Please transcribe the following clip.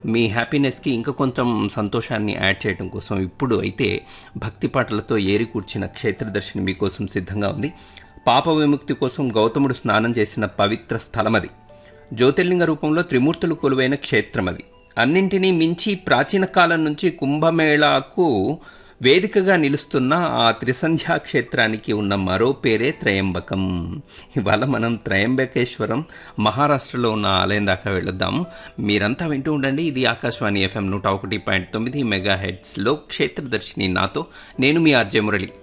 మీ హ్యాపీనెస్కి ఇంకా కొంచెం సంతోషాన్ని యాడ్ చేయడం కోసం ఇప్పుడు అయితే భక్తి పాటలతో ఏరి కూర్చిన క్షేత్రదర్శిని మీకోసం సిద్ధంగా ఉంది పాప విముక్తి కోసం గౌతముడు స్నానం చేసిన పవిత్ర స్థలం అది జ్యోతిర్లింగ రూపంలో త్రిమూర్తులు కొలువైన క్షేత్రం అది అన్నింటినీ మించి ప్రాచీన కాలం నుంచి కుంభమేళాకు వేదికగా నిలుస్తున్న ఆ త్రిసంధ్యా క్షేత్రానికి ఉన్న మరో పేరే త్రయంబకం ఇవాళ మనం త్రయంబకేశ్వరం మహారాష్ట్రలో ఉన్న ఆలయం దాకా వెళ్ళొద్దాము మీరంతా వింటూ ఉండండి ఇది ఆకాశవాణి ఎఫ్ఎం నూట ఒకటి పాయింట్ తొమ్మిది మెగా హెడ్స్లో క్షేత్రదర్శిని నాతో నేను మీ ఆర్జే మురళి